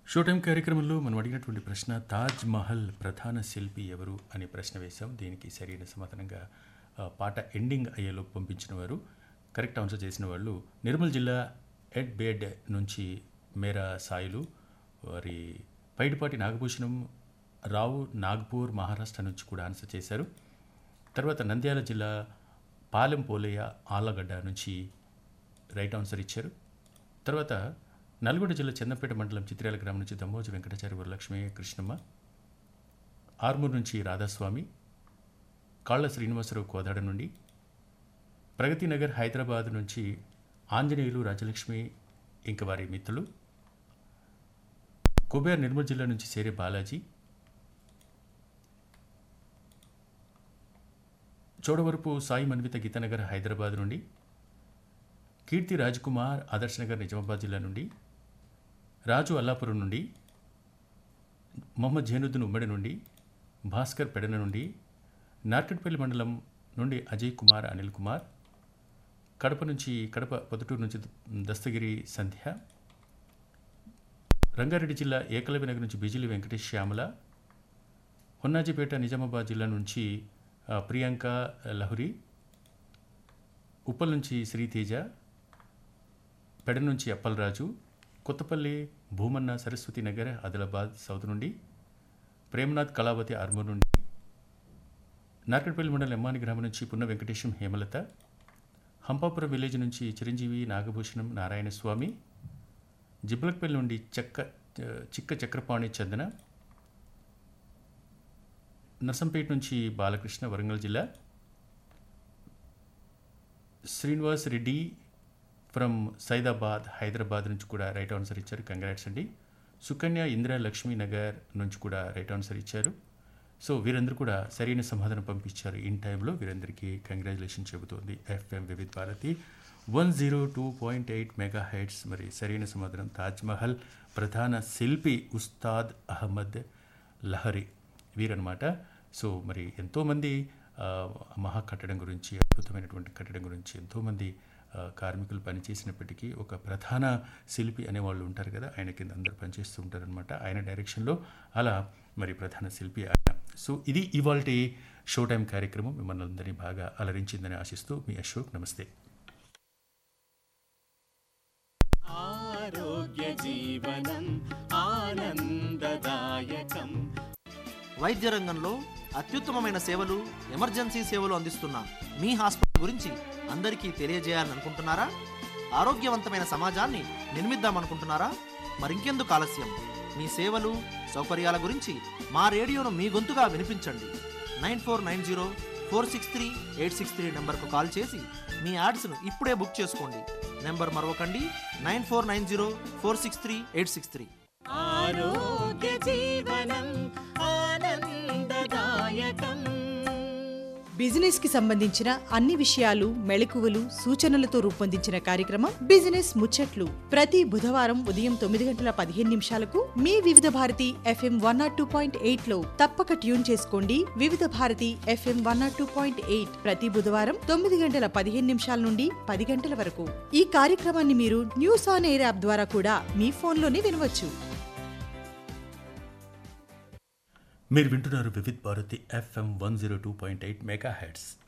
show time కార్యక్రమంలో మనం అడిగినటువంటి ప్రశ్న తాజ్ మహల్ ప్రధాన శిల్పి ఎవరు అనే ప్రశ్న వేశాం దీనికి సరైన సమాధానంగా ఆ, పాట ఎండింగ్ అయ్యేలో పంపించిన వారు కరెక్ట్ ఆన్సర్ చేసిన వాళ్ళు నిర్మల్ జిల్లా ఎడ్ బేడ్ నుంచి మేరా సాయిలు వారి పైడిపాటి నాగభూషణం రావు నాగ్పూర్ మహారాష్ట్ర నుంచి కూడా ఆన్సర్ చేశారు తర్వాత నంద్యాల జిల్లా పాలెం పోలయ్య ఆలగడ్డ నుంచి రైట్ ఆన్సర్ ఇచ్చారు తర్వాత నల్గొండ జిల్లా చందంపేట మండలం చిత్రాల గ్రామం నుంచి దమ్మోజు వెంకటాచారి వరలక్ష్మి కృష్ణమ్మ ఆర్మూర్ నుంచి రాధాస్వామి కాళ్ళ శ్రీనివాసరావు కోదాడ నుండి ప్రగతి నగర్ హైదరాబాద్ నుంచి ఆంజనేయులు రాజలక్ష్మి ఇంక వారి మిత్రులు కుబేర్ నిర్మల్ జిల్లా నుంచి సేరే బాలాజీ చోడవరపు సాయి మన్విత గీతానగర్ హైదరాబాద్ నుండి కీర్తి రాజ్కుమార్ ఆదర్శ్ నగర్ నిజామాబాద్ జిల్లా నుండి రాజు అల్లాపురం నుండి మొహమ్మద్ జైనుద్దీన్ ఉమ్మడి నుండి భాస్కర్ పెడన నుండి నార్కట్పల్లి మండలం నుండి అజయ్ కుమార్ అనిల్ కుమార్ కడప నుంచి కడప పొద్దుటూరు నుంచి దస్తగిరి సంధ్య రంగారెడ్డి జిల్లా ఏకలవ్య నగర్ నుంచి బిజిలి వెంకటేష్ శ్యామల హొన్నాజిపేట నిజామాబాద్ జిల్లా నుంచి ఆ, ప్రియాంక లహురి ఉప్పల్ నుంచి శ్రీతేజ పెడ నుంచి అప్పలరాజు కొత్తపల్లి భూమన్న సరస్వతి నగర్ ఆదిలాబాద్ సౌత్ నుండి ప్రేమనాథ్ కళావతి ఆర్మూర్ నుండి నార్కట్పల్లి మండలం ఎమ్మాని గ్రామం నుంచి పున్న వెంకటేశం హేమలత హంపాపురం విలేజ్ నుంచి చిరంజీవి నాగభూషణం నారాయణస్వామి జిబ్లక్పల్లి నుండి చెక్క చిక్క చక్రపాణి చందన నర్సంపేట నుంచి బాలకృష్ణ వరంగల్ జిల్లా శ్రీనివాస్ రెడ్డి ఫ్రమ్ సైదాబాద్ హైదరాబాద్ నుంచి కూడా రైట్ ఆన్సర్ ఇచ్చారు కంగ్రాట్స్ అండి సుకన్య ఇందిరా లక్ష్మీ నగర్ నుంచి కూడా రైట్ ఆన్సర్ ఇచ్చారు సో వీరందరూ కూడా సరైన సమాధానం పంపించారు ఇన్ టైంలో వీరందరికీ కంగ్రాచులేషన్ చెబుతోంది FM Vividh Bharati one zero two point eight mega hertz మరి సరైన సమాధానం తాజ్మహల్ ప్రధాన శిల్పి ఉస్తాద్ అహ్మద్ లహరి వీరన్నమాట సో మరి ఎంతోమంది ఆ, మహా కట్టడం గురించి అద్భుతమైనటువంటి కట్టడం గురించి ఎంతోమంది ఆ, కార్మికులు పనిచేసినప్పటికీ ఒక ప్రధాన శిల్పి అనేవాళ్ళు ఉంటారు కదా ఆయన కింద అందరూ పనిచేస్తూ ఉంటారనమాట ఆయన డైరెక్షన్లో అలా మరి ప్రధాన శిల్పి ఆయన సో ఇది ఇవాళ షో టైం కార్యక్రమం మిమ్మల్ని అందరినీ బాగా అలరించిందని ఆశిస్తూ మీ అశోక్ నమస్తే ఆరోగ్య జీవనం ఆనందదాయకం వైద్య రంగంలో అత్యుత్తమమైన సేవలు ఎమర్జెన్సీ సేవలు అందిస్తున్న మీ హాస్పిటల్ గురించి అందరికీ తెలియజేయాలని అనుకుంటున్నారా ఆరోగ్యవంతమైన సమాజాన్ని నిర్మిద్దామనుకుంటున్నారా మరింకెందుకు ఆలస్యం మీ సేవలు సౌకర్యాల గురించి మా రేడియోను మీ గొంతుగా వినిపించండి nine four nine zero four six three eight six three నెంబర్కు కాల్ చేసి మీ యాడ్స్ను ఇప్పుడే బుక్ చేసుకోండి నెంబర్ మరొకండి nine four nine zero four six three eight six three ఆరోగ్య జీవనం ఆనందదాయకం బిజినెస్ కి సంబంధించిన అన్ని విషయాలు మెళకువలు సూచనలతో రూపొందించిన కార్యక్రమం బిజినెస్ ముచ్చట్లు ప్రతి బుధవారం ఉదయం తొమ్మిది గంటల పదిహేను నిమిషాలకు మీ Vividh Bharati FM one nought two point eight లో తప్పక ట్యూన్ చేసుకోండి Vividh Bharati FM one nought two point eight ప్రతి బుధవారం తొమ్మిది గంటల పదిహేను నిమిషాల నుండి పది గంటల వరకు ఈ కార్యక్రమాన్ని మీరు న్యూస్ ఆన్ ఎయిర్ యాప్ ద్వారా కూడా మీ ఫోన్లోనే వినవచ్చు మీరు వింటున్నారు Vividh Bharati FM one zero two point eight mega heads